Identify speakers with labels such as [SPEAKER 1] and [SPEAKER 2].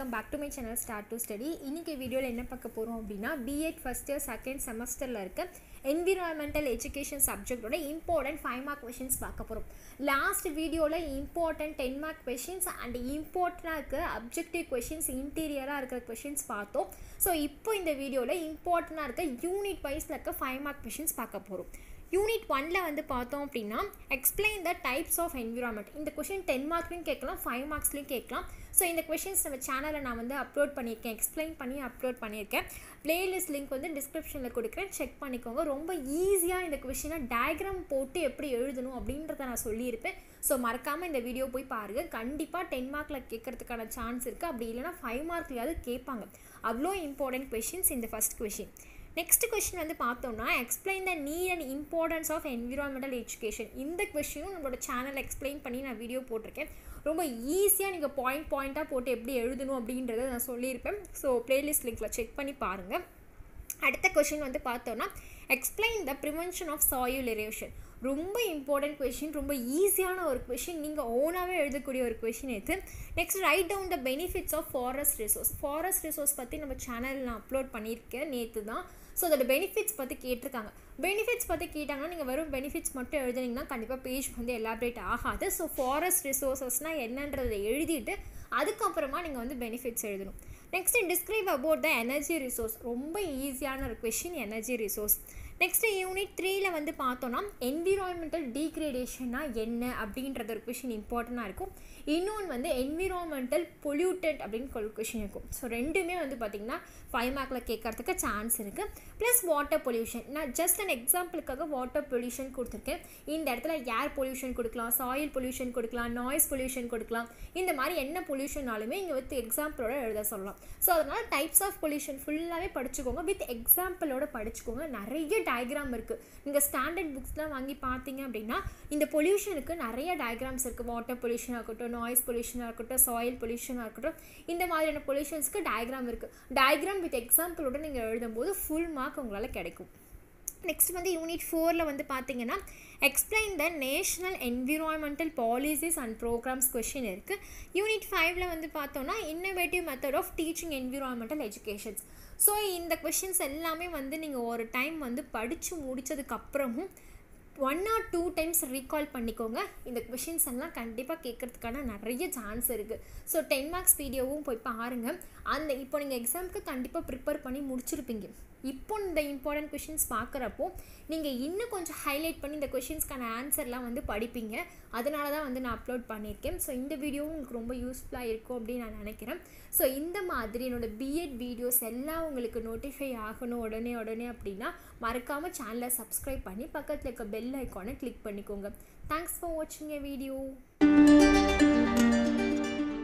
[SPEAKER 1] welcome back to my channel start to study இன்றைக்கி வீடியோவில் என்ன பார்க்க போகிறோம் அப்படின்னா பிஎட் ஃபஸ்ட் இயர் செகண்ட் செமஸ்டரில் இருக்க என்விரான்மெண்டல் எஜுகேஷன் சப்ஜெக்டோட இம்பார்ட்டன்ட் ஃபைவ் மார்க் கொஷின்ஸ் பார்க்க போகிறோம் லாஸ்ட் வீடியோவில் important ten mark questions and இம்பார்ட்டண்டாக இருக்க அப்ஜெக்டிவ் கொஷின்ஸ் இன்டீரியராக இருக்கிற கொஷின்ஸ் பார்த்தோம் ஸோ இப்போ இந்த வீடியோவில் இம்பார்ட்டண்டாக இருக்க யூனிட் வைஸில் இருக்க ஃபைவ் மார்க் கொஷின்ஸ் பார்க்க போகிறோம் யூனிட் ஒனில் வந்து பார்த்தோம் அப்படின்னா explain the types of environment இந்த கொஷின் டென் மார்க்லையும் கேட்கலாம் ஃபைவ் மார்க்ஸ்லையும் கேட்கலாம் ஸோ இந்த கொஷின்ஸ் நம்ம சேனலில் நான் வந்து அப்லோட் பண்ணியிருக்கேன் எக்ஸ்பிளைன் பண்ணி அப்லோட் பண்ணியிருக்கேன் பிளேலிஸ்ட் லிங்க் வந்து டிஸ்கிரிப்ஷனில் கொடுக்குறேன் செக் பண்ணிக்கோங்க ரொம்ப ஈஸியாக இந்த கொஷினை டயக்ராம் போட்டு எப்படி எழுதணும் அப்படின்றத நான் சொல்லியிருப்பேன் ஸோ மறக்காமல் இந்த வீடியோ போய் பாருங்கள் கண்டிப்பாக டென் மார்க்கில் கேட்கறதுக்கான சான்ஸ் இருக்குது அப்படி இல்லைனா ஃபைவ் மார்க்லையாவது கேட்பாங்க அவ்வளோ இம்பார்ட்டன்ட் கொஷின்ஸ் இந்த ஃபஸ்ட் கொஷின் நெக்ஸ்ட் கொஷின் வந்து பார்த்தோம்னா explain the need and importance of environmental education இந்த கொஷினும் நம்மளோட சேனல் எக்ஸ்பிளைன் பண்ணி நான் வீடியோ போட்டிருக்கேன் ரொம்ப ஈஸியாக நீங்கள் பாயிண்ட் பாயிண்ட்டாக போட்டு எப்படி எழுதணும் அப்படின்றத நான் சொல்லியிருப்பேன் ஸோ ப்ளேலிஸ்ட் லிங்க்கில் செக் பண்ணி பாருங்கள் அடுத்த கொஷின் வந்து பார்த்தோன்னா explain the prevention of soil erosion ரொம்ப இம்பார்ட்டன்ட் கொஷின் ரொம்ப ஈஸியான ஒரு கொஷின் நீங்கள் ஓனாகவே எழுதக்கூடிய ஒரு கொஷின் இது next write down the benefits of forest resource forest resource பற்றி நம்ம சேனலில் நான் அப்லோட் பண்ணியிருக்கேன் நேற்று தான் ஸோ அதோட பெனிஃபிட்ஸ் பற்றி கேட்டிருக்காங்க பெனிஃபிட்ஸ் பற்றி கேட்டாங்கன்னா நீங்கள் வெறும் பெனிஃபிட்ஸ் மட்டும் எழுதுனீங்கன்னா கண்டிப்பாக பேஜ் வந்து எலாபரேட் ஆகாது ஸோ ஃபாரஸ்ட் ரிசோர்ஸஸ்னால் என்னன்றதை எழுதிட்டு அதுக்கப்புறமா நீங்கள் வந்து பெனிஃபிட்ஸ் எழுதணும் next describe about the energy resource ரொம்ப ஈஸியான ஒரு question energy resource next unit த்ரீயில் வந்து பார்த்தோன்னா என்விரான்மெண்டல் டீக்ரேடேஷன்னா என்ன அப்படின்றது ஒரு கொஷின் இம்பார்ட்டண்ட்டாக இருக்கும் இன்னொன்று வந்து என்விரான்மெண்டல் பொல்யூட்டட் அப்படின்னு ஒரு கொஷின் இருக்கும் ஸோ ரெண்டுமே வந்து பார்த்திங்கன்னா ஃபைவ் மார்க்கில் கேட்கறதுக்கு சான்ஸ் இருக்குது ப்ளஸ் வாட்டர் பொல்யூஷன் நான் ஜஸ்ட் அன் எக்ஸாம்பிளுக்காக வாட்டர் பொல்யூஷன் கொடுத்துருக்கேன் இந்த இடத்துல ஏர் பொல்யூஷன் கொடுக்கலாம் சாயில் பொல்யூஷன் கொடுக்கலாம் நாய்ஸ் பொல்யூஷன் கொடுக்கலாம் இந்த மாதிரி என்ன பொல்யூஷனாலுமே இங்கே வித் எக்ஸாம்பிளோட எழுத சொல்லலாம் ஸோ அதனால் டைப்ஸ் ஆஃப் பொல்யூஷன் ஃபுல்லாகவே படிச்சுக்கோங்க வித் எக்ஸாம்பிளோட படிச்சுக்கோங்க நிறைய டயக்ராம் இருக்குது நீங்கள் ஸ்டாண்டர்ட் புக்ஸ்லாம் வாங்கி பார்த்தீங்க அப்படின்னா இந்த பொல்யூஷனுக்கு நிறைய டயக்ராம்ஸ் இருக்குது வாட்டர் பொல்யூஷனாக இருக்கட்டும் நாய்ஸ் பொல்யூஷனாக இருக்கட்டும் சாயில் பொல்யூஷனாக இருக்கட்டும் இந்த மாதிரியான பொல்யூஷன்ஸ்க்கு டயக்ராம் இருக்குது டயக்ராம் வித் எக்ஸாம்பிளோட நீங்கள் எழுதும்போது ஃபுல் மார்க் உங்களால் கிடைக்கும் நெக்ஸ்ட் வந்து யூனிட் ஃபோரில் வந்து பார்த்தீங்கன்னா explain the national environmental policies and programmes question இருக்குது யூனிட் ஃபைவ்ல வந்து பார்த்தோன்னா innovative method of teaching environmental educations so இந்த கொஷின்ஸ் எல்லாமே வந்து நீங்கள் ஒரு டைம் வந்து படித்து முடித்ததுக்கப்புறமும் one or two times recall பண்ணிக்கோங்க இந்த கொஷின்ஸ் எல்லாம் கண்டிப்பாக கேட்குறதுக்கான நிறைய சான்ஸ் இருக்குது ஸோ டென் மார்க்ஸ் வீடியோவும் போய் பாருங்கள் அந்த இப்போ நீங்கள் எக்ஸாமுக்கு கண்டிப்பாக ப்ரிப்பேர் பண்ணி முடிச்சிருப்பீங்க இப்போ இந்த இம்பார்ட்டன்ட் கொஷின்ஸ் பார்க்குறப்போ நீங்கள் இன்னும் கொஞ்சம் ஹைலைட் பண்ணி இந்த கொஷின்ஸ்க்கான ஆன்சர்லாம் வந்து படிப்பீங்க அதனால தான் வந்து நான் அப்லோட் பண்ணியிருக்கேன் ஸோ இந்த வீடியோவும் உங்களுக்கு ரொம்ப யூஸ்ஃபுல்லாக இருக்கும் அப்படின்னு நான் நினைக்கிறேன் ஸோ இந்த மாதிரி என்னோடய பிஎட் வீடியோஸ் எல்லாம் உங்களுக்கு நோட்டிஃபை ஆகணும் உடனே உடனே அப்படின்னா மறக்காமல் சேனலை சப்ஸ்கிரைப் பண்ணி பக்கத்தில் இருக்க பெல் ஐக்கானை கிளிக் பண்ணிக்கோங்க தேங்க்ஸ் ஃபார் வாட்சிங் எ வீடியோ